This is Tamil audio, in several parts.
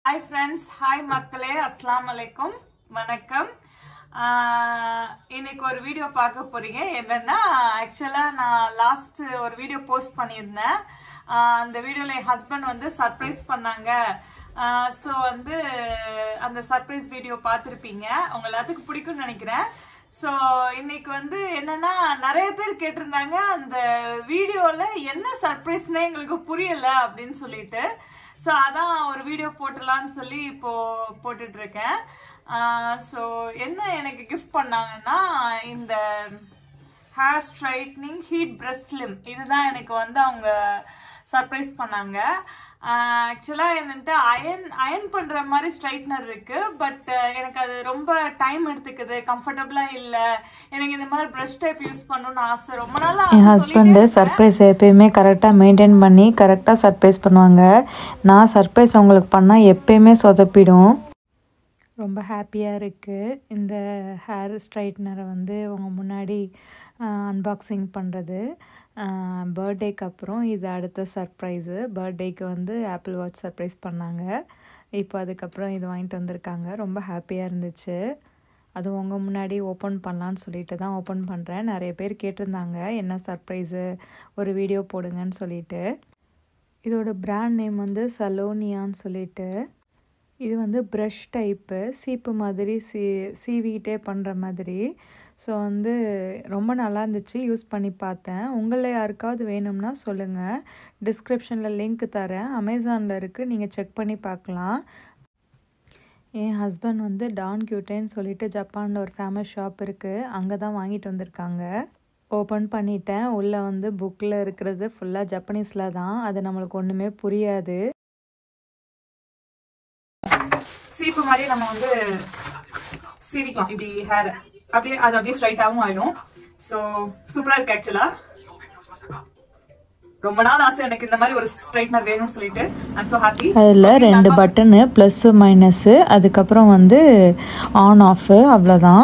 ஹாய் ஃப்ரெண்ட்ஸ் ஹாய் மக்களே அஸ்லாம் அலைக்கும் வணக்கம் ஆஹ் இன்னைக்கு ஒரு வீடியோ பார்க்க போறீங்க என்னன்னா ஆக்சுவலாக நான் லாஸ்ட் ஒரு வீடியோ போஸ்ட் பண்ணியிருந்தேன் ஆஹ் அந்த வீடியோவில் என் ஹஸ்பண்ட் வந்து சர்ப்ரைஸ் பண்ணாங்க ஸோ வந்து அந்த சர்ப்ரைஸ் வீடியோ பார்த்துருப்பீங்க உங்க எல்லாத்துக்கும் பிடிக்கும்னு நினைக்கிறேன் ஸோ இன்னைக்கு வந்து என்னன்னா நிறைய பேர் கேட்டிருந்தாங்க அந்த வீடியோவில் என்ன சர்ப்ரைஸ்னே எங்களுக்கு புரியல அப்படின்னு சொல்லிட்டு ஸோ அதான் ஒரு வீடியோ போட்டுடலான்னு சொல்லி இப்போ போட்டுட்டு இருக்கேன் ஸோ என்ன எனக்கு கிஃப்ட் பண்ணாங்கன்னா இந்த hair straightening heat brush slim இதுதான் எனக்கு வந்து அவங்க சர்ப்ரைஸ் பண்ணாங்க ஆக்சுவலாக என்னன்ட்டு அயன் அயன் பண்ணுற மாதிரி ஸ்ட்ரைட்னர் இருக்கு பட் எனக்கு அது ரொம்ப டைம் எடுத்துக்குது கம்ஃபர்டபுளாக இல்லை எனக்கு இந்த மாதிரி ப்ரஷ் டைப் யூஸ் பண்ணணும்னு ஆசை ரொம்ப நாளா என் ஹஸ்பண்டு சர்ப்ரைஸ் எப்பயுமே கரெக்டாக மெயின்டைன் பண்ணி கரெக்டாக சர்ப்ரைஸ் பண்ணுவாங்க நான் சர்ப்ரைஸ் அவங்களுக்கு பண்ணால் எப்பயுமே சொதப்பிடும் ரொம்ப ஹாப்பியாக இருக்குது இந்த ஹேர் ஸ்ட்ரைட்னரை வந்து அவங்க முன்னாடி அன்பாக்சிங் பண்ணுறது பர்த்டேக்கு அப்புறம் இது அடுத்த சர்ப்ரைஸு பர்த்டேக்கு வந்து ஆப்பிள் வாட்ச் சர்ப்ரைஸ் பண்ணாங்க இப்போ அதுக்கப்புறம் இது வாங்கிட்டு வந்திருக்காங்க ரொம்ப ஹாப்பியாக இருந்துச்சு அது உங்கள் முன்னாடி ஓப்பன் பண்ணலான்னு சொல்லிட்டு தான் ஓப்பன் பண்ணுறேன் நிறைய பேர் கேட்டிருந்தாங்க என்ன சர்ப்ரைஸு ஒரு வீடியோ போடுங்கன்னு சொல்லிட்டு இதோட பிராண்ட் நேம் வந்து சலோனியான்னு சொல்லிட்டு இது வந்து ப்ரஷ் டைப்பு சீப்பு மாதிரி சீ சீவிக்கிட்டே பண்ணுற மாதிரி ஸோ வந்து ரொம்ப நல்லா இருந்துச்சு யூஸ் பண்ணி பார்த்தேன் உங்களில் யாருக்காவது வேணும்னா சொல்லுங்கள் டிஸ்கிரிப்ஷனில் லிங்க் தரேன் அமேசானில் இருக்குது நீங்கள் செக் பண்ணி பார்க்கலாம் என் ஹஸ்பண்ட் வந்து டான் கியூட்டேன்னு சொல்லிட்டு ஜப்பானில் ஒரு ஃபேமஸ் ஷாப் இருக்குது அங்கே தான் வாங்கிட்டு வந்திருக்காங்க ஓப்பன் பண்ணிட்டேன் உள்ளே வந்து புக்கில் இருக்கிறது ஃபுல்லாக ஜப்பனீஸில் தான் அது நம்மளுக்கு ஒன்றுமே புரியாது சீப்பு மாதிரி நம்ம வந்து சீவிக்கலாம் இப்படி ஹேர் அப்படியே அது அப்படியே ஸ்ட்ரைட்டாகவும் ஆயிடும் ஸோ சூப்பரா இருக்கு ஆக்சுவலா ரொம்ப நாள் ஆசை எனக்கு இந்த மாதிரி ஒரு ஸ்ட்ரைட்னர் வேணும்னு சொல்லிட்டு ஐம் ஸோ ஹாப்பி அதில் ரெண்டு பட்டனு ப்ளஸ்ஸு மைனஸு அதுக்கப்புறம் வந்து ஆன் ஆஃபு அவ்வளோதான்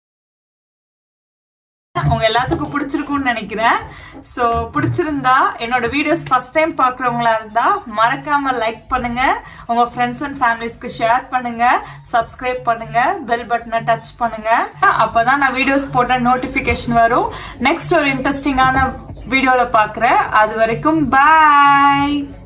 உங்க எல்லாத்துக்கும் பிடிச்சிருக்கும்னு நினைக்கிறேன் ஸோ பிடிச்சிருந்தா என்னோட வீடியோஸ் ஃபர்ஸ்ட் டைம் பார்க்குறவங்களா இருந்தா மறக்காம லைக் பண்ணுங்க உங்க ஃப்ரெண்ட்ஸ் அண்ட் ஃபேமிலிஸ்க்கு ஷேர் பண்ணுங்க சப்ஸ்கிரைப் பண்ணுங்க பெல் பட்டனை டச் பண்ணுங்க அப்பதான் நான் வீடியோஸ் போட்ட நோட்டிஃபிகேஷன் வரும் நெக்ஸ்ட் ஒரு இன்ட்ரெஸ்டிங்கான வீடியோல பார்க்குறேன் அது வரைக்கும் பாய்